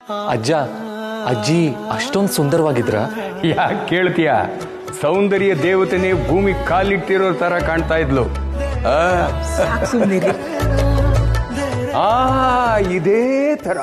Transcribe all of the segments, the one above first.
ಅಜ್ಜ ಅಜ್ಜಿ ಅಷ್ಟೊಂದು ಸುಂದರವಾಗಿದ್ರ ಯಾಕೆ ಕೇಳ್ತೀಯ ಸೌಂದರ್ಯ ದೇವತೆನೇ ಭೂಮಿ ಕಾಲಿಟ್ಟಿರೋ ತರ ಕಾಣ್ತಾ ಇದ್ಲು ಆ, ಆ ಇದೇ ತರ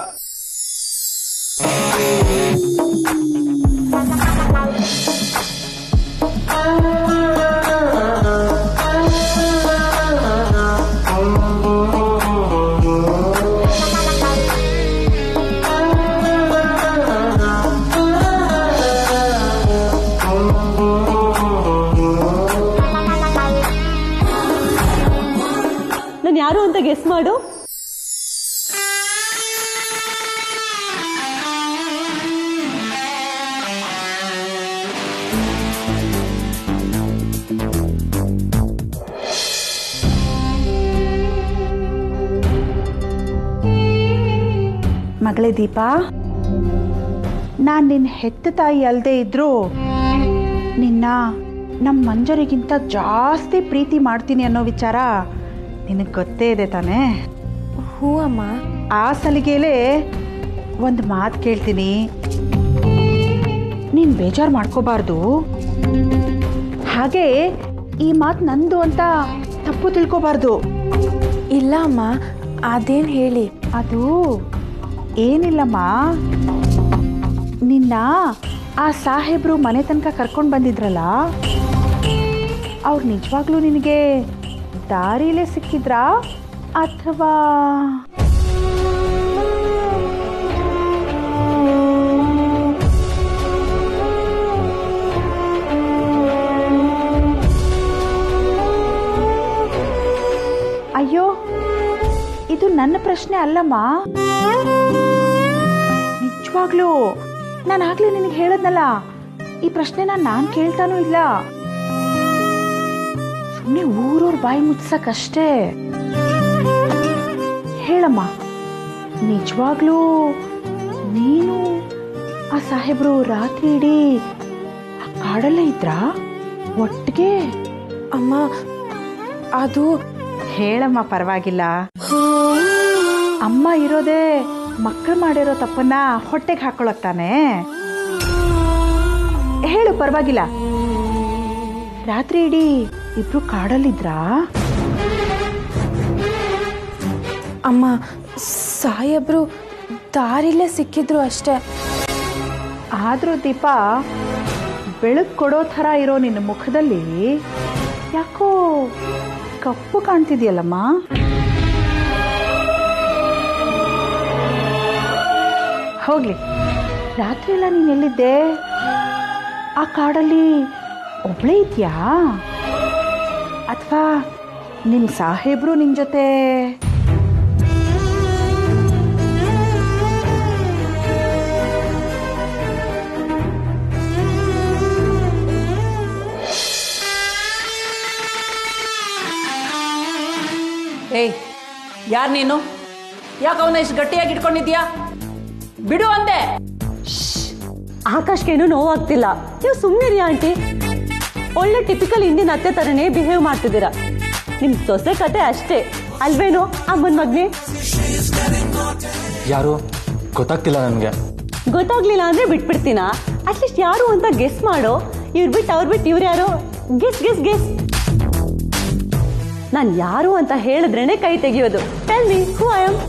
ನಾನು ಯಾರು ಅಂತ ಗೆಸ್ ಮಾಡು ಮಗಳೇ ದೀಪಾ ನಾನು ನಿನ್ನ ಹೆತ್ತ ತಾಯಿ ಅಲ್ಲದೆ ಇದ್ರೂ ನಿನ್ನ ನಮ್ಮ ಮಂಜರಿಗಿಂತ ಜಾಸ್ತಿ ಪ್ರೀತಿ ಮಾಡ್ತೀನಿ ಅನ್ನೋ ವಿಚಾರ ನಿನಗೆ ಗೊತ್ತೇ ಇದೆ ತಾನೇ ಹ್ಞೂ ಅಮ್ಮ ಆ ಸಲಿಗೆಲೇ ಒಂದು ಮಾತು ಕೇಳ್ತೀನಿ ನೀನು ಬೇಜಾರು ಮಾಡ್ಕೋಬಾರ್ದು ಹಾಗೆ ಈ ಮಾತು ನಂದು ಅಂತ ತಪ್ಪು ತಿಳ್ಕೊಬಾರ್ದು ಇಲ್ಲ ಅಮ್ಮ ಅದೇನು ಹೇಳಿ ಅದು ಏನಿಲ್ಲಮ್ಮ ನಿನ್ನ ಆ ಸಾಹೇಬ್ರು ಮನೆ ತನಕ ಕರ್ಕೊಂಡು ಬಂದಿದ್ರಲ್ಲ ಅವ್ರು ನಿಜವಾಗ್ಲೂ ನಿನಗೆ ದಾರಿಲೇ ಸಿಕ್ಕಿದ್ರಾ ಅಥವಾ ಅಯ್ಯೋ ಇದು ನನ್ನ ಪ್ರಶ್ನೆ ಅಲ್ಲಮ್ಮ ನಿಜವಾಗ್ಲೂ ನಾನು ಆಗ್ಲೇ ನಿನಗೆ ಹೇಳದ್ನಲ್ಲ ಈ ಪ್ರಶ್ನೆನ ನಾನು ಕೇಳ್ತಾನೂ ಇಲ್ಲ ಸುಮ್ಮನೆ ಊರೂರ್ ಬಾಯಿ ಮುಚ್ಚಕ್ಕಷ್ಟೇ ಹೇಳಮ್ಮ ನಿಜವಾಗ್ಲೂ ನೀನು ಆ ಸಾಹೇಬ್ರು ರಾತ್ರಿ ಇಡೀ ಆ ಕಾಡಲ್ಲೇ ಇದ್ರಾ ಒಟ್ಟಿಗೆ ಅಮ್ಮ ಅದು ಹೇಳಮ್ಮ ಪರವಾಗಿಲ್ಲ ಅಮ್ಮ ಇರೋದೇ ಮಕ್ಕಳು ಮಾಡಿರೋ ತಪ್ಪನ್ನ ಹೊಟ್ಟೆಗೆ ಹಾಕೊಳಕ್ ತಾನೆ ಹೇಳು ಪರವಾಗಿಲ್ಲ ರಾತ್ರಿ ಇಡೀ ಇಬ್ರು ಕಾಡಲ್ಲಿದ್ರಾ ಅಮ್ಮ ಸಾಹೇಬ್ರು ದಾರಿಲೇ ಸಿಕ್ಕಿದ್ರು ಅಷ್ಟೇ ಆದ್ರೂ ದೀಪ ಬೆಳಕು ಕೊಡೋ ಥರ ಇರೋ ನಿನ್ನ ಮುಖದಲ್ಲಿ ಯಾಕೋ ಕಪ್ಪು ಕಾಣ್ತಿದ್ಯಲ್ಲಮ್ಮ ಹೋಗ್ಲಿ ರಾತ್ರಿ ಎಲ್ಲ ನೀನು ಎಲ್ಲಿದ್ದೆ ಆ ಕಾಡಲ್ಲಿ ಒಬ್ಳೇ ಇದೆಯಾ ಅಥವಾ ನಿಮ್ಮ ಸಾಹೇಬ್ರು ನಿನ್ನ ಜೊತೆ ಏಯ್ ಯಾರು ನೀನು ಯಾಕೆ ಅವನ ಇಷ್ಟು ಗಟ್ಟಿಯಾಗಿ ಇಟ್ಕೊಂಡಿದ್ಯಾ ಬಿಡು ಅಂದೆ ಆಕಾಶ್ಗೇನು ನೋವಾಗ್ತಿಲ್ಲ ನೀವು ಸುಮ್ಮನಿರಿ ಆಂಟಿ ಒಳ್ಳೆ ಟಿಪಿಕಲ್ ಇಂಡಿಯನ್ ಅತ್ತೆ ಥರನೇ ಬಿಹೇವ್ ಮಾಡ್ತಿದ್ದೀರಾ ನಿಮ್ ಸೊಸೆ ಕತೆ ಅಷ್ಟೇ ಅಲ್ವೇನೋ ಅಮ್ಮನ ಮಗ್ನೆ ಯಾರು ಗೊತ್ತಾಗ್ತಿಲ್ಲ ನನಗೆ ಗೊತ್ತಾಗ್ಲಿಲ್ಲ ಅಂದ್ರೆ ಬಿಟ್ಬಿಡ್ತೀನಾ ಅಟ್ಲೀಸ್ಟ್ ಯಾರು ಅಂತ ಗೆಸ್ ಮಾಡೋ ಇವ್ರು ಬಿಟ್ಟು ಅವ್ರು ಬಿಟ್ಟು ಇವ್ರು ಯಾರು ಗೆಸ್ ಗೆಸ್ ಗೆಸ್ ನಾನು ಯಾರು ಅಂತ ಹೇಳಿದ್ರೇನೆ ಕೈ ತೆಗಿಯೋದು tell me who I am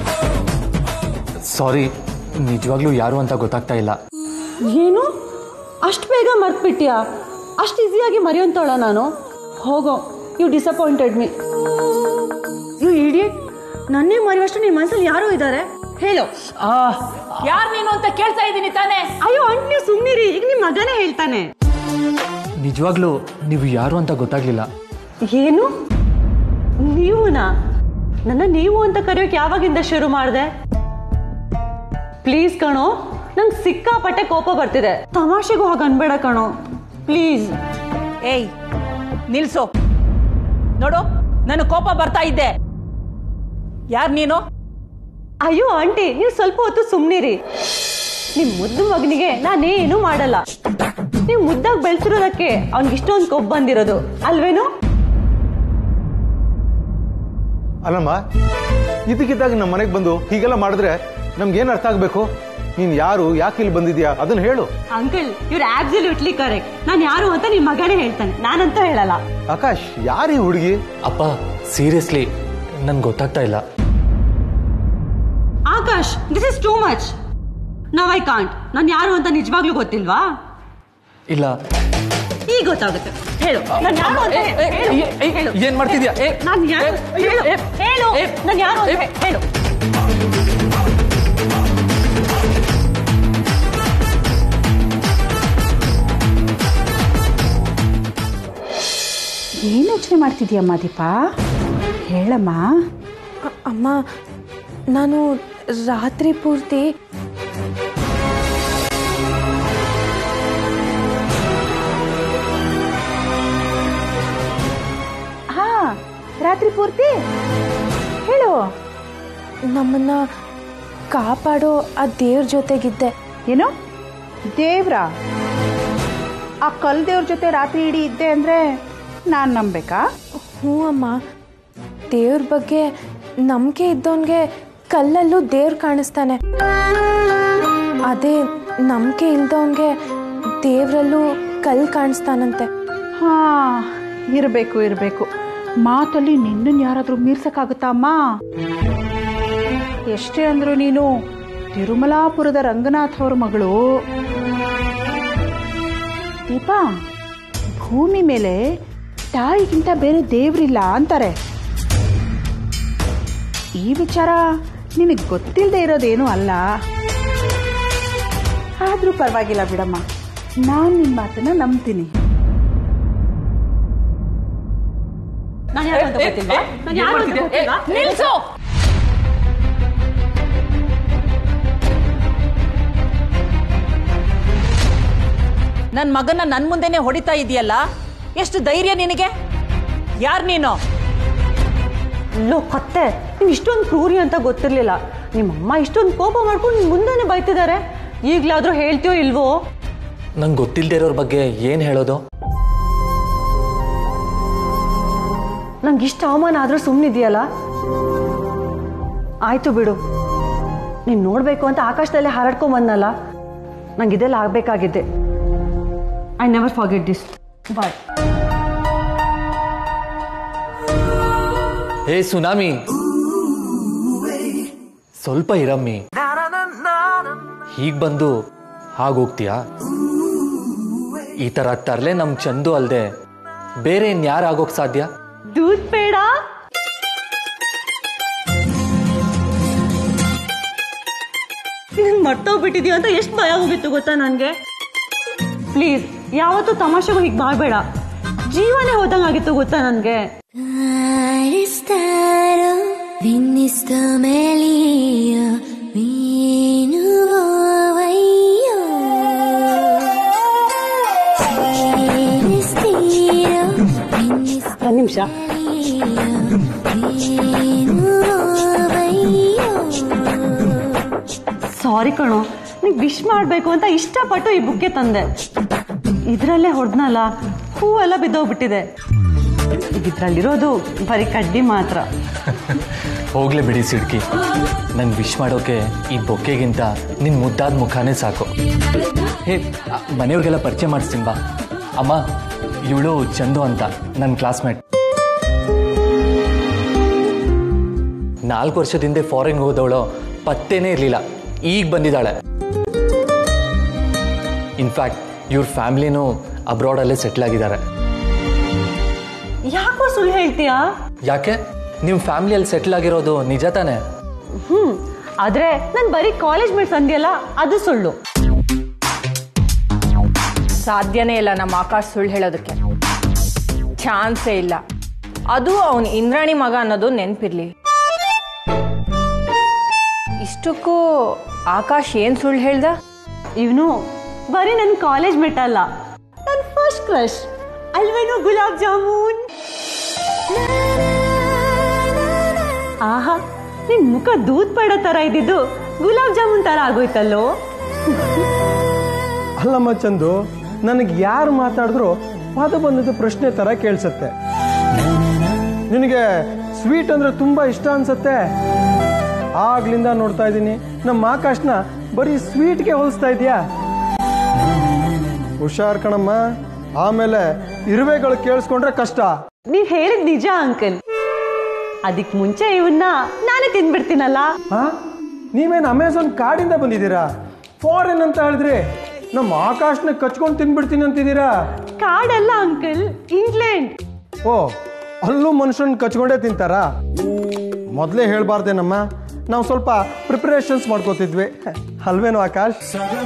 sorry ನಿಜವಾಗ್ಲೂ ಯಾರು ಅಂತ ಗೊತ್ತಾಗ್ತಾ ಇಲ್ಲ ಏನು ಅಷ್ಟು ಬೇಗ ಮರ್ತ್ಬಿಟ್ಯಾ ಅಷ್ಟು ಈಸಿಯಾಗಿ ಮರೆಯೋಂತೋಳ ನಾನು ಹೋಗೋ you disappointed me you idiot ನನ್ನೇ ಮರೆಯುವಷ್ಟು ನಿಮ್ಮ ಮನಸ್ಸಲ್ಲಿ ಯಾರೋ ಇದ್ದಾರೆ ಹೇಳು ಯಾರು ನೀನು ಅಂತ ಕೇಳ್ತಾ ಇದ್ದೀನಿ ತಾನೇ ಅಯ್ಯೋ ಅಂಟ್ ನೀವು ಸುಮ್ಮನಿರಿ ಈಗ ನಿಮ್ಮ ಮಗನೇ ಹೇಳ್ತಾನೆ ನಿಜವಾಗ್ಲೂ ನೀವು ಯಾರು ಅಂತ ಗೊತ್ತಾಗ್ಲಿಲ್ಲ ಏನು ನೀವುನಾ ನನ್ನ ನೀವು ಅಂತ ಕರೆಯೋಕೆ ಯಾವಾಗಿಂದ ಶುರು ಮಾಡಿದೆ ಪ್ಲೀಸ್ ಕಣೋ ನಂಗೆ ಸಿಕ್ಕಾಪಟ್ಟೆ ಕೋಪ ಬರ್ತಿದೆ ತಮಾಷೆಗೂ ಹಾಗೆ ಅನ್ಬೇಡ ಕಣೋ ಪ್ಲೀಸ್ ಏಯ್ ನಿಲ್ಸು ನೋಡು ನನಗೆ ಕೋಪ ಬರ್ತಾ ಇದ್ದೆ ಯಾರು ನೀನು ಅಯ್ಯೋ ಆಂಟಿ ನೀವು ಸ್ವಲ್ಪ ಹೊತ್ತು ಸುಮ್ಮನಿರಿ ನಿಮ್ ಮುದ್ದು ಮಗನಿಗೆ ನಾನೇನು ಮಾಡಲ್ಲ ನೀವು ಮುದ್ದಾಗಿ ಬೆಳೆಸಿರೋದಕ್ಕೆ ಅವ್ನಿಗೆ ಇಷ್ಟೊಂದು ಕೊಬ್ಬು ಬಂದಿರೋದು ಅಲ್ವೇನು ಅಲ್ಲಮ್ಮ ಇದಕ್ಕಿದ್ದಾಗ ನಮ್ಮ ಮನೆಗೆ ಬಂದು ಹೀಗೆಲ್ಲ ಮಾಡಿದ್ರೆ ನಮ್ಗೇನು ಅರ್ಥ ಆಗಬೇಕು ನೀನ್ ಯಾರು ಯಾಕೆ ಇಲ್ಲಿ ಬಂದಿದ್ಯಾ ಅದನ್ನ ಹೇಳು ಅಂಕಲ್ ಇವ್ರು ಆಬ್ಸಲ್ಯೂಟ್ಲಿ ಕರೆಕ್ಟ್ ನಾನು ಯಾರು ಅಂತ ನಿಮ್ ಮಗನೇ ಹೇಳ್ತಾನೆ ನಾನಂತ ಹೇಳಲ್ಲ ಆಕಾಶ್ ಯಾರೀ ಹುಡುಗಿ ಅಪ್ಪ ಸೀರಿಯಸ್ಲಿ ನನ್ಗೆ ಗೊತ್ತಾಗ್ತಾ ಇಲ್ಲ Akash this is too much now I can't ನಾನು ಯಾರು ಅಂತ ನಿಜವಾಗ್ಲೂ ಗೊತ್ತಿಲ್ವಾ ಇಲ್ಲ ಈಗ ಗೊತ್ತಾಗುತ್ತೆ ಹೇಳು ನಾನು ಯಾರು ಅಂತ ಹೇಳು. ಹೇಳು. ಏನ್ ಮಾಡ್ತಿದ್ಯಾ ಏ ನಾನು ಯಾರು ಹೇಳು ಹೇಳು ನಾನು ಯಾರು ಅಂತ ಹೇ- ಹೇಳು ಏನು ಯೋಚನೆ ಮಾಡ್ತಿದ್ಯಮ್ಮ ದೀಪಾ ಹೇಳಮ್ಮ ಅ- ಅಮ್ಮ ನಾನು ರಾತ್ರಿ ಪೂರ್ತಿ ಹಾ ರಾತ್ರಿ ಪೂರ್ತಿ ಹೇಳು ನಮ್ಮನ್ನ ಕಾಪಾಡೋ ಆ ದೇವ್ರ ಜೊತೆಗಿದ್ದೆ ಏನು ದೇವ್ರ ಆ ಕಲ್ ದೇವ್ರ ಜೊತೆ ರಾತ್ರಿ ಇಡೀ ಇದ್ದೆ ಅಂದ್ರೆ ನಾನು ನಂಬೇಕಾ ಹ್ಞೂ ಅಮ್ಮ ದೇವ್ರ ಬಗ್ಗೆ ನಂಬಿಕೆ ಇದ್ದವನ್ಗೆ ಕಲ್ಲಲ್ಲೂ ದೇವ್ರು ಕಾಣಿಸ್ತಾನೆ ಅದೇ ನಂಬಿಕೆ ಇಲ್ದವನ್ಗೆ ದೇವ್ರಲ್ಲೂ ಕಲ್ಲು ಕಾಣಿಸ್ತಾನಂತೆ ಹಾ ಇರಬೇಕು ಇರಬೇಕು ಮಾತಲ್ಲಿ ನಿನ್ನನ್ನು ಯಾರಾದರೂ ಮೀರ್ಸಕ್ಕಾಗುತ್ತಾ ಅಮ್ಮ ಎಷ್ಟೇ ಅಂದ್ರು ನೀನು ತಿರುಮಲಾಪುರದ ರಂಗನಾಥ್ ಅವ್ರ ಮಗಳು ದೀಪಾ ಭೂಮಿ ಮೇಲೆ ತಾಯಿಗಿಂತ ಬೇರೆ ದೇವ್ರಿಲ್ಲ ಅಂತಾರೆ ಈ ವಿಚಾರ ನಿನಗೆ ಗೊತ್ತಿಲ್ಲದೆ ಇರೋದೇನೂ ಅಲ್ಲ ಆದರೂ ಪರವಾಗಿಲ್ಲ ಬಿಡಮ್ಮ ನಾನು ನಿನ್ನ ಮಾತನ್ನ ನಂಬ್ತೀನಿ ನಾನು ಯಾರು ಅಂತ ಗೊತ್ತಿಲ್ವಾ ನಾನು ಯಾರು ಅಂತ ಗೊತ್ತಿಲ್ವಾ ನಿಲ್ಸು ನನ್ನ ಮಗನ ನನ್ನ ಮುಂದೆನೆ ಹೊಡಿತಾ ಇದೆಯಲ್ಲ ಎಷ್ಟು ಧೈರ್ಯ ನಿನಗೆ ಯಾರು ನೀನು ಲೋ ಕತ್ತೆ ನೀವು ಇಷ್ಟೊಂದು ಕ್ರೂರಿ ಅಂತ ಗೊತ್ತಿರಲಿಲ್ಲ ನಿಮ್ಮಮ್ಮ ಇಷ್ಟೊಂದು ಕೋಪ ಮಾಡ್ಕೊಂಡು ನಿಮ್ ಮುಂದೆನೆ ಬೈತಿದ್ದಾರೆ ಈಗಲಾದ್ರೂ ಹೇಳ್ತೀಯೋ ಇಲ್ವೋ ನಂಗೆ ಗೊತ್ತಿಲ್ಲದೆ ಇರೋರ ಬಗ್ಗೆ ಏನು ಹೇಳೋದು ನಂಗೆ ಇಷ್ಟ ಅವಮಾನ ಆದ್ರೂ ಸುಮ್ಮನಿದೆಯಲ್ಲ ಆಯ್ತು ಬಿಡು ನೀನು ನೋಡಬೇಕು ಅಂತ ಆಕಾಶದಲ್ಲೇ ಹಾರಾಡ್ಕೊಂಡ್ ಬಂದಲ್ಲ ನಂಗೆ ಇದೆಲ್ಲ ಆಗಬೇಕಾಗಿದ್ದೆ I never forget this boy hey tsunami ಸ್ವಲ್ಪ ಇರಮ್ಮಿ ಹೀಗ್ ಬಂದು ಹಾಗೋಗ್ತೀಯಾ ಈ ಥರ ತರಲೆ ನಮ್ ಚಂದು ಅಲ್ದೆ ಬೇರೆ ಇನ್ಯಾರು ಆಗೋಕ್ ಸಾಧ್ಯ ದೂದ್ ಬೇಡ ಮರ್ತೋಗ್ಬಿಟ್ಟಿದ್ಯೋ ಅಂತ ಎಷ್ಟು ಭಯ ಹೋಗಿತ್ತು ಗೊತ್ತಾ ನನಗೆ ಪ್ಲೀಸ್ ಯಾವತ್ತೂ ತಮಾಷೆಗೂ ಹೀಗೆ ಮಾಡಬೇಡ ಜೀವನೇ ಹೋದಂಗಾಗಿತ್ತು ಗೊತ್ತಾ ನನಗೆ Aristaro, viniste Melio, vinuvo vaio. Aristiro, viniste ಒಂದು ನಿಮಿಷ Melio, vinuvo vaio. ಸಾರಿ ಕಣೋ ನೀಗೆ ವಿಶ್ ಮಾಡಬೇಕು ಅಂತ ಇಷ್ಟಪಟ್ಟು ಈ ಬುಕ್ಕೆ ತಂದೆ ಇದರಲ್ಲೇ ಹೊಡೆದ್ನಲ್ಲ ಹೂವೆಲ್ಲ ಬಿದ್ದೋಗ್ಬಿಟ್ಟಿದೆ ಈಗ ಇದ್ರಲ್ಲಿರೋದು ಬರೀ ಕಡ್ಡಿ ಮಾತ್ರ ಹೋಗ್ಲೇ ಬಿಡಿ ಸಿಡ್ಕಿ ನಂಗೆ ವಿಶ್ ಮಾಡೋಕೆ ಈ ಬೊಕ್ಕೆಗಿಂತ ನಿನ್ ಮುದ್ದಾದ ಮುಖಾನೇ ಸಾಕು ಹೇ ಆ, ಮನೆಯವ್ರಿಗೆಲ್ಲ ಪರಿಚಯ ಮಾಡಿಸ್ತೀನಿ ಬಾ ಅಮ್ಮ ಇವಳು ಚಂದು ಅಂತ ನನ್ನ ಕ್ಲಾಸ್ಮೇಟ್ ನಾಲ್ಕು ವರ್ಷದ ಹಿಂದೆ ಫಾರಿನ್ ಹೋದವಳು ಪತ್ತೇನೇ ಇರಲಿಲ್ಲ ಈಗ ಬಂದಿದ್ದಾಳೆ ಇನ್ಫ್ಯಾಕ್ಟ್ ಇವ್ರ ಫ್ಯಾಮ್ಲಿನೂ ಅಬ್ರಾಡಲ್ಲೇ ಸೆಟ್ಲ್ ಆಗಿದ್ದಾರೆ ಯಾಕೋ ಸುಳ್ಳು ಹೇಳ್ತೀಯಾ ಯಾಕೆ ನಿಮ್ಮ ಫ್ಯಾಮ್ಲಿಯಲ್ಲಿ ಸೆಟ್ಲ್ ಆಗಿರೋದು ನಿಜ ತಾನೇ ಹ್ಮ್ ಆದ್ರೆ ನಾನು ಬರೀ ಕಾಲೇಜ್ ಮೇಟ್ಸ್ ಅಂದ್ಯಲ್ಲ ಅದು ಸುಳ್ಳು ಸಾಧ್ಯನೇ ಇಲ್ಲ ನಮ್ಮ ಆಕಾಶ್ ಸುಳ್ಳು ಹೇಳೋದಕ್ಕೆ ಚಾನ್ಸೇ ಇಲ್ಲ ಅದು ಅವನ ಇಂದ್ರಾಣಿ ಮಗ ಅನ್ನೋದು ನೆನಪಿರ್ಲಿ ಇಷ್ಟಕ್ಕೂ ಆಕಾಶ್ ಏನ್ ಸುಳ್ಳು ಹೇಳ್ದ ಇವನು ಬರೀ ನನ್ನ ಕಾಲೇಜ್ ಮೇಟ್ ಅಲ್ಲ ನನ್ನ ಫಸ್ಟ್ ಕ್ರಶ್ ಅಲ್ವೇನೋ ಗುಲಾಬ್ ಜಾಮೂನ್ ಆಹಾ ನಿನ್ ಮುಖ ದೂದ್ ಪಡ ತರ ಇದ್ದಿದ್ದು ಗುಲಾಬ್ ಜಾಮೂನ್ ತರ ಆಗೋಯ್ತಲ್ಲೋ ಅಲ್ಲಮ್ಮ ಚಂದು ನನಗೆ ಯಾರು ಮಾತಾಡಿದ್ರು ಪದ ಬಂದದ್ದು ಪ್ರಶ್ನೆ ತರ ಕೇಳಿಸುತ್ತೆ ನಿನಗೆ ಸ್ವೀಟ್ ಅಂದ್ರೆ ತುಂಬಾ ಇಷ್ಟ ಅನ್ಸತ್ತೆ ಆಗ್ಲಿಂದ ನೋಡ್ತಾ ಇದ್ದೀನಿ ನಮ್ಮ ಆಕಾಶ್ನ ಬರೀ ಸ್ವೀಟ್ಗೆ ಹೋಲಿಸ್ತಾ ಇದೆಯಾ ಹುಷಾರ್ ಕಣಮ್ಮ ಆಮೇಲೆ ಇರುವೆಗಳು ಕೇಳಿಸ್ಕೊಂಡ್ರೆ ಕಷ್ಟ ನೀವ್ ಹೇಳಿದ್ ನಿಜ ಅಂಕಲ್ ಅದಕ್ ಮುಂಚೆ ಇವನ್ನ ನಾನೇ ತಿನ್ಬಿಡ್ತೀನಲ್ಲ ಹಾ ನೀವೇನು ಅಮೆಝಾನ್ ಕಾಡಿಂದ ಬಂದಿದ್ದೀರಾ ಫಾರಿನ್ ಅಂತ ಹೇಳಿದ್ರಿ ನಮ್ಮ ಆಕಾಶ್ನ ಕಚ್ಕೊಂಡು ತಿನ್ಬಿಡ್ತೀನಿ ಅಂತಿದ್ದೀರಾ ಕಾಡಲ್ಲ ಅಂಕಲ್ ಇಂಗ್ಲೆಂಡ್ ಓ ಅಲ್ಲೂ ಮನುಷ್ಯನ್ ಕಚ್ಕೊಂಡೇ ತಿಂತಾರಾ ಮೊದಲೇ ಹೇಳ್ಬಾರ್ದೇನಮ್ಮ ನಾವು ಸ್ವಲ್ಪ ಪ್ರಿಪರೇಷನ್ಸ್ ಮಾಡ್ಕೋತಿದ್ವಿ ಅಲ್ವೇನು ಆಕಾಶ್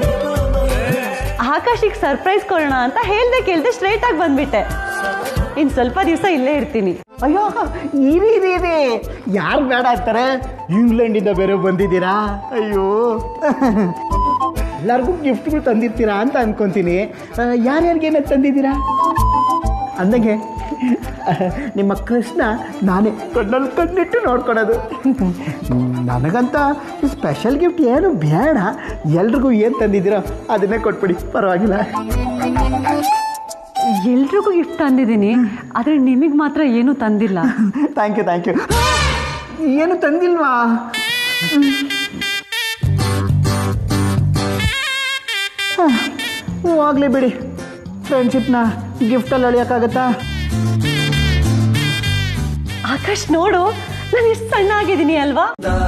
ಆಕಾಶಿಗೆ ಸರ್ಪ್ರೈಸ್ ಕೊಡೋಣ ಅಂತ ಹೇಳ್ದೆ ಕೇಳ್ದೆ ಸ್ಟ್ರೈಟ್ ಆಗಿ ಬಂದ್ಬಿಟ್ಟೆ ಇನ್ ಸ್ವಲ್ಪ ದಿವಸ ಇಲ್ಲೇ ಇರ್ತೀನಿ ಅಯ್ಯೋ ಇರಿ ಇರಿ ಇರಿ ಯಾರು ಬೇಡ ಅಂತಾರೆ ಇಂಗ್ಲೆಂಡಿಂದ ಬೇರೆ ಬಂದಿದ್ದೀರಾ ಅಯ್ಯೋ ಎಲ್ಲರಿಗೂ ಗಿಫ್ಟ್ಗಳು ತಂದಿರ್ತೀರಾ ಅಂತ ಅನ್ಕೊಂತೀನಿ ಯಾರ್ಯಾರಿಗೆ ಏನಾದ್ರು ತಂದಿದ್ದೀರಾ ಅಂದಂಗೆ ನಿಮ್ಮ ಕೃಷ್ಣ ನಾನೇ ಕಣ್ಣಲ್ಲಿ ಕಣ್ಣಿಟ್ಟು ನೋಡ್ಕೊಳೋದು ನನಗಂತ ಸ್ಪೆಷಲ್ ಗಿಫ್ಟ್ ಏನು ಬೇಡ ಎಲ್ರಿಗೂ ಏನು ತಂದಿದ್ದೀರೋ ಅದನ್ನೇ ಕೊಟ್ಬಿಡಿ ಪರವಾಗಿಲ್ಲ ಎಲ್ರಿಗೂ ಗಿಫ್ಟ್ ತಂದಿದ್ದೀನಿ ಆದ್ರೆ ನಿಮಗ್ ಮಾತ್ರ ಏನು ತಂದಿಲ್ಲ ಥ್ಯಾಂಕ್ ಯು ಥ್ಯಾಂಕ್ ಯು ಏನು ತಂದಿಲ್ವಾ ಹೋಗ್ಲಿ ಬಿಡಿ ಫ್ರೆಂಡ್ಶಿಪ್ನ ಗಿಫ್ಟಲ್ಲಿ ಅಳಿಯೋಕ್ಕಾಗತ್ತಾ ಆಕಾಶ್ ನೋಡು ನಾನು ಎಷ್ಟು ಸಣ್ಣ ಆಗಿದ್ದೀನಿ ಅಲ್ವಾ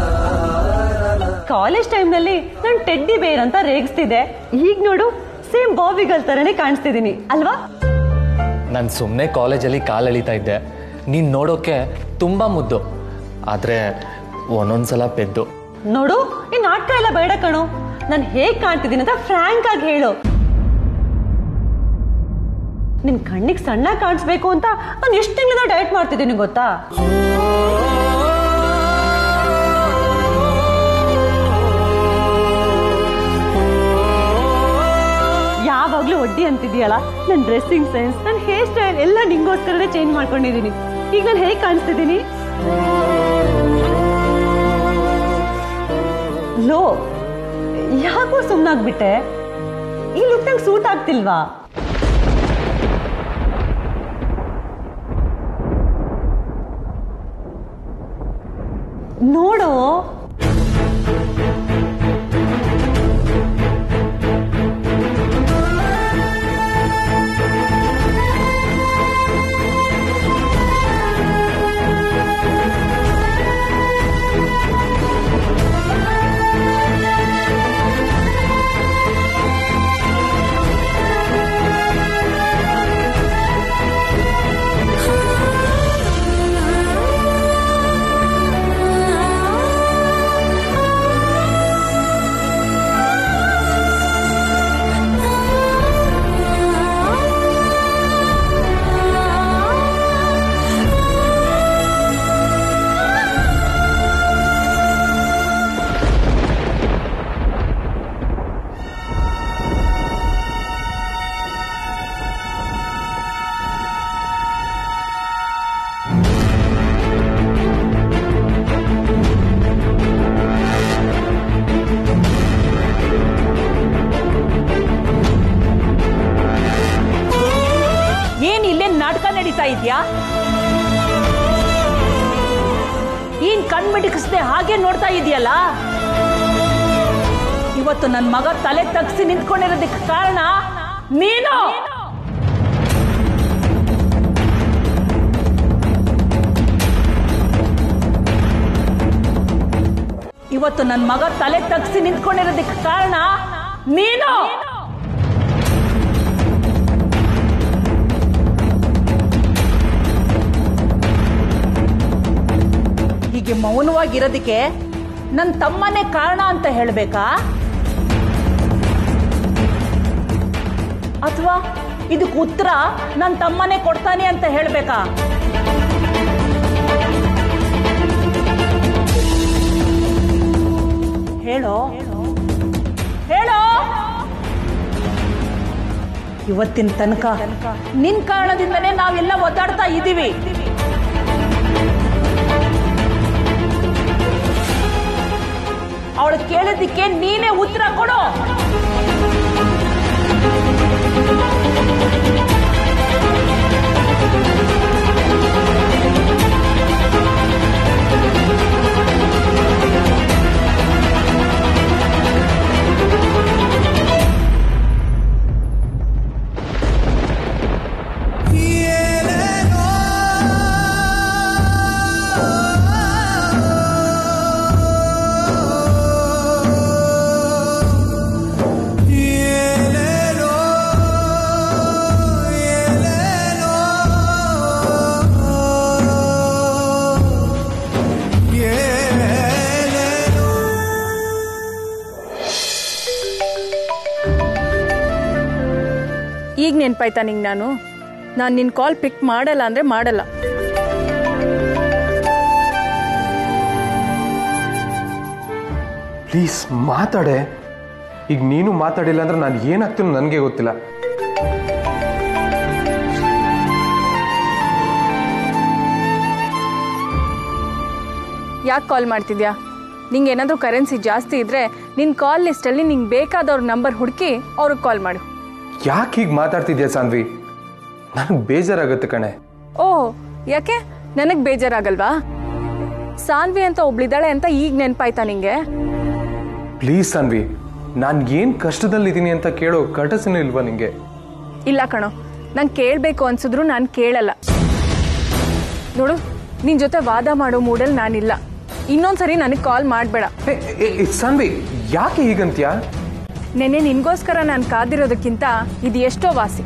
ಕಾಲೇಜ್ ಟೈಮ್ನಲ್ಲಿ ನಾನು ಟೆಡ್ಡಿ ಬೇರ್ ಅಂತ ರೇಗಿಸ್ತಿದ್ದೆ ಈಗ ನೋಡು ಸೇಮ್ ಬಾಬಿಗಲ್ ತರನೇ ಕಾಣಿಸ್ತಿದ್ದೀನಿ ಅಲ್ವಾ ನಾನು ಸುಮ್ಮನೆ ಕಾಲೇಜಲ್ಲಿ ಕಾಲೆಳಿತಾ ಇದ್ದೆ ನೀನು ನೋಡೋಕೆ ತುಂಬ ಮುದ್ದು ಆದರೆ ಒಂದೊಂದ್ಸಲ ಪೆದ್ದು ನೋಡು ಈ ನಾಟಕ ಎಲ್ಲ ಬೇಡ ಕಣೋ ನಾನು ಹೇಗ್ ಕಾಣ್ತಿದ್ದೀನಿ ಅಂತ ಫ್ರಾಂಕ್ ಆಗಿ ಹೇಳು ನಿನ್ ಕಣ್ಣಿಗೆ ಸಣ್ಣ ಕಾಣಿಸ್ಬೇಕು ಅಂತ ನಾನು ಎಷ್ಟು ತಿಂಗಳಿಂದ ಡಯಟ್ ಮಾಡ್ತಿದ್ದೀನಿ ಗೊತ್ತಾ ಯಾವಾಗ್ಲೂ ಒಡ್ಡಿ ಅಂತಿದ್ಯಲ್ಲ ನನ್ನ ಡ್ರೆಸ್ಸಿಂಗ್ ಸೆನ್ಸ್ ನನ್ನ ಹೇರ್ ಸ್ಟೈಲ್ ಎಲ್ಲ ನಿಂಗೋಸ್ಕರನೇ ಚೇಂಜ್ ಮಾಡ್ಕೊಂಡಿದ್ದೀನಿ ಈಗ ನಾನು ಹೇಗೆ ಕಾಣಿಸ್ತಿದ್ದೀನಿ ಲೋ ಯಾಕೋ ಸುಮ್ಮನಾಗ್ಬಿಟ್ಟೆ ಈ ಲುಕ್ ನಂಗೆ ಸೂಟ್ ಆಗ್ತಿಲ್ವಾ ನೋಡು ಏನ್ ಇಲ್ಲೇ ನಾಟಕ ನಡೀತಾ ಇದ್ಯಾ ಏನ್ ಕಣ್ಮಿಡಿಕಿಸ್ದೆ ಹಾಗೆ ನೋಡ್ತಾ ಇದೆಯಲ್ಲ ಇವತ್ತು ನನ್ನ ಮಗ ತಲೆ ತಗ್ಸಿ ನಿಂತ್ಕೊಂಡಿರೋದಕ್ಕೆ ಕಾರಣ ನೀನು ಇವತ್ತು ನನ್ನ ಮಗ ತಲೆ ತಗ್ಸಿ ನಿಂತ್ಕೊಂಡಿರೋದಕ್ಕೆ ಕಾರಣ ನೀನು ಹೀಗೆ ಮೌನವಾಗಿರೋದಕ್ಕೆ ನನ್ನ ತಮ್ಮನೇ ಕಾರಣ ಅಂತ ಹೇಳಬೇಕಾ ಅಥವಾ ಇದಕ್ಕೆ ಉತ್ತರ ನನ್ನ ತಮ್ಮನೇ ಕೊಡ್ತಾನೆ ಅಂತ ಹೇಳಬೇಕಾ ಹೇಳೋ ಹೇಳೋ ಇವತ್ತಿನ ತನಕ ನಿನ್ ಕಾರಣದಿಂದನೇ ನಾವೆಲ್ಲ ಒದ್ದಾಡ್ತಾ ಇದ್ದೀವಿ ಅವಳು ಕೇಳಿದ್ದಕ್ಕೆ ನೀನೇ ಉತ್ತರ ಕೊಡು ಈಗ ನೆನ್ಪಾಯ್ತಾ ನಿಂಗೆ ನಾನು ನಾನು ನಿನ್ನ ಕಾಲ್ ಪಿಕ್ ಮಾಡಲ್ಲ ಅಂದರೆ ಮಾಡಲ್ಲ ಪ್ಲೀಸ್ ಮಾತಾಡೆ ಈಗ ನೀನು ಮಾತಾಡಿಲ್ಲ ಅಂದ್ರೆ ನಾನು ಏನಾಗ್ತೀನೋ ನನಗೆ ಗೊತ್ತಿಲ್ಲ ಯಾಕೆ ಕಾಲ್ ಮಾಡ್ತಿದ್ಯಾ ನಿಂಗೆ ಏನಾದರೂ ಕರೆನ್ಸಿ ಜಾಸ್ತಿ ಇದ್ದರೆ ನಿನ್ನ ಕಾಲ್ ಲಿಸ್ಟಲ್ಲಿ ನಿಂಗೆ ಬೇಕಾದವ್ರ ನಂಬರ್ ಹುಡುಕಿ ಅವ್ರಿಗೆ ಕಾಲ್ ಮಾಡು ಯಾಕೆ ಹೀಗೆ ಮಾತಾಡ್ತಿದ್ಯಾ ಸಾನ್ವಿ ನನಗೆ ಬೇಜಾರಾಗುತ್ತೆ ಕಣೆ ಓ ಯಾಕೆ ನನಗೆ ಬೇಜಾರಾಗಲ್ವಾ ಸಾನ್ವಿ ಅಂತ ಒಬ್ಳಿದ್ದಾಳೆ ಅಂತ ಈಗ ನೆನ್ಪಾಯ್ತಾ ನಿಂಗೆ ಪ್ಲೀಸ್ ಸಾನ್ವಿ ನಾನು ಏನು ಕಷ್ಟದಲ್ಲಿದ್ದೀನಿ ಅಂತ ಕೇಳೋ ಕಟಸಿನ ಇಲ್ವಾ ನಿಂಗೆ ಇಲ್ಲ ಕಣೋ ನಂಗೆ ಕೇಳಬೇಕು ಅನ್ಸಿದ್ರು ನಾನು ಕೇಳಲ್ಲ ನೋಡು ನಿನ್ನ ಜೊತೆ ವಾದ ಮಾಡೋ ಮೂಡಲ್ಲಿ ನಾನಿಲ್ಲ ಇನ್ನೊಂದ್ಸರಿ ನನಗೆ ಕಾಲ್ ಮಾಡಬೇಡ ಏ, ಏ, ಏ, ಸಾನ್ವಿ ಯಾಕೆ ಹೀಗಂತ್ಯಾ ನೆನ್ನೆ ನಿನ್ಗೋಸ್ಕರ ನಾನು ಕಾದಿರೋದಕ್ಕಿಂತ ಇದು ಎಷ್ಟೋ ವಾಸಿ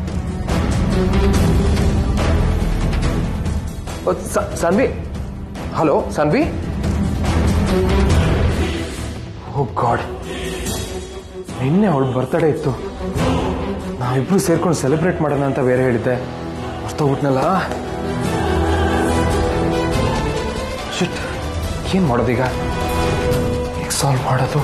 ಓ, ಸ- Sanvi hello Sanvi oh God ನಿನ್ನೆ ಅವಳು ಬರ್ತಡೇ ಇತ್ತು ನಾವಿಬ್ರು ಸೇರ್ಕೊಂಡು ಸೆಲೆಬ್ರೇಟ್ ಮಾಡೋಣ ಅಂತ ಬೇರೆ ಹೇಳಿದ್ದೆ ಮರ್ತೋಗ್ಬಿಟ್ನಲ್ಲ ಶಿಟ್ ಏನು ಮಾಡೋದೀಗ ಹೇಗೆ ಸಾಲ್ವ್ ಮಾಡೋದು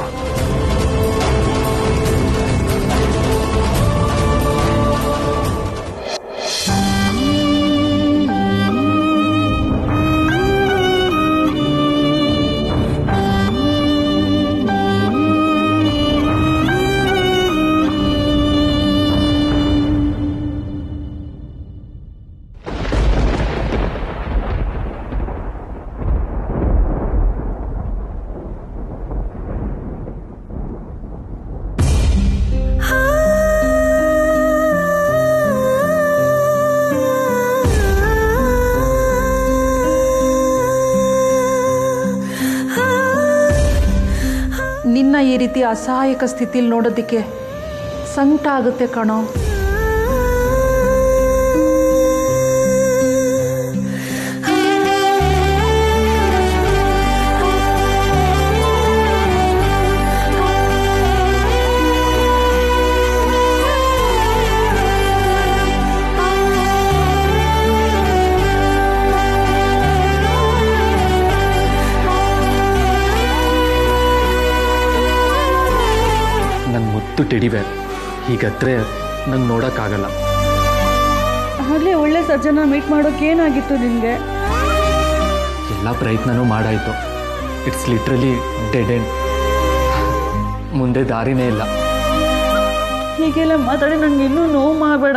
ನಿನ್ನ ಈ ರೀತಿ ಅಸಹಾಯಕ ಸ್ಥಿತಿಲಿ ನೋಡೋದಕ್ಕೆ ಸಂಕಟ ಆಗುತ್ತೆ ಕಣೋ ನನ್ನ ಮುತ್ತು ಟೆಡಿಬೇರ್ ಹೀಗತ್ರೆ ನಂಗೆ ನೋಡೋಕ್ಕಾಗಲ್ಲ ಆಗಲೇ ಒಳ್ಳೆ ಸಜ್ಜನ ಮೀಟ್ ಮಾಡೋಕೆ ಏನಾಗಿತ್ತು ನಿನಗೆ ಎಲ್ಲ ಪ್ರಯತ್ನನೂ ಮಾಡಾಯಿತು ಇಟ್ಸ್ ಲಿಟ್ರಲಿ ಡೆಡ್ ಎಂಡ್ ಮುಂದೆ ದಾರಿನೇ ಇಲ್ಲ ಹೀಗೆಲ್ಲ ಮಾತಾಡಿ ನನಗೆ ಇನ್ನೂ ನೋವು ಮಾಡಬೇಡ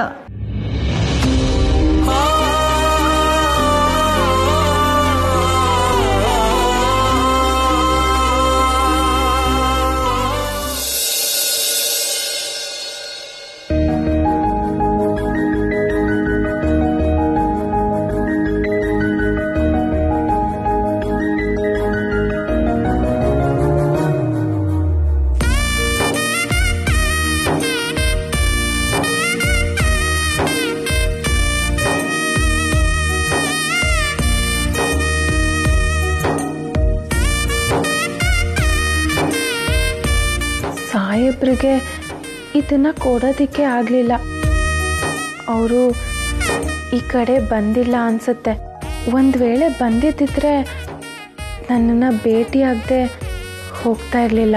ಸಾಹೇಬ್ರಿಗೆ ಇದನ್ನ ಕೊಡೋದಕ್ಕೆ ಆಗಲಿಲ್ಲ ಅವರು ಈ ಕಡೆ ಬಂದಿಲ್ಲ ಅನ್ಸುತ್ತೆ ಒಂದು ವೇಳೆ ಬಂದಿದ್ದಿದ್ರೆ ನನ್ನನ್ನು ಭೇಟಿಯಾಗದೆ ಹೋಗ್ತಾ ಇರಲಿಲ್ಲ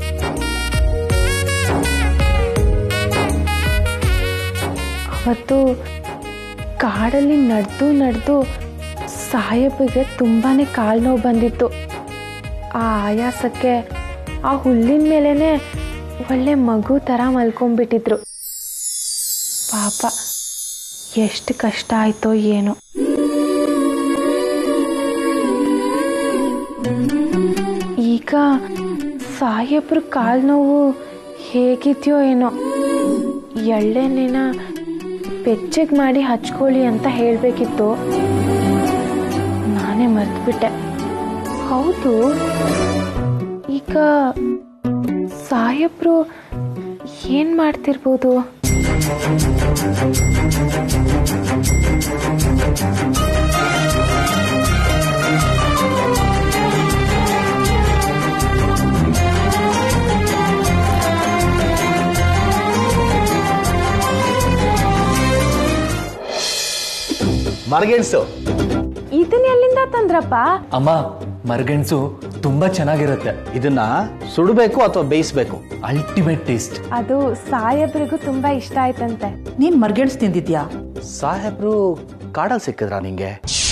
ಅವತ್ತು ಕಾಡಲ್ಲಿ ನಡೆದು ನಡೆದು ಸಾಹೇಬ್ರಿಗೆ ತುಂಬಾ ಕಾಲು ನೋವು ಬಂದಿತ್ತು ಆ ಆಯಾಸಕ್ಕೆ ಆ ಹುಲ್ಲಿನ ಮೇಲೇ ಒಳ್ಳೆ ಮಗು ಥರ ಮಲ್ಕೊಂಡ್ಬಿಟ್ಟಿದ್ರು ಪಾಪ ಎಷ್ಟು ಕಷ್ಟ ಆಯ್ತೋ ಏನೋ ಈಗ ಸಾಹೇಬ್ರ ಕಾಲು ನೋವು ಹೇಗಿದೆಯೋ ಏನೋ ಎಳ್ಳೆಣ್ಣೆನ ಬೆಚ್ಚಗೆ ಮಾಡಿ ಹಚ್ಕೊಳ್ಳಿ ಅಂತ ಹೇಳಬೇಕಿತ್ತು ನಾನೇ ಮರ್ತ್ಬಿಟ್ಟೆ ಹೌದು ಈಗ ಸಾಹೇಬ್ರು ಏನು ಮಾಡ್ತಿರ್ಬೋದು ಮರಗೆಣಸು ಇದನ್ನ ಎಲ್ಲಿಂದ ತಂದ್ರಪ್ಪ ಅಮ್ಮ ಮರಗೆಣಸು ತುಂಬಾ ಚೆನ್ನಾಗಿರುತ್ತೆ ಇದನ್ನ ಸುಡಬೇಕು ಅಥವಾ ಬೇಯಿಸ್ಬೇಕು ಅಲ್ಟಿಮೇಟ್ ಟೇಸ್ಟ್ ಅದು ಸಾಹೇಬ್ರಿಗೂ ತುಂಬಾ ಇಷ್ಟ ಆಯ್ತಂತೆ ನೀನ್ ಮರ್ಗೆಣ್ಸ್ ತಿಂದಿದ್ಯಾ ಸಾಹೇಬ್ರು ಕಾಡಲ್ಲಿ ಸಿಕ್ಕಿದ್ರಾ ನಿಂಗೆ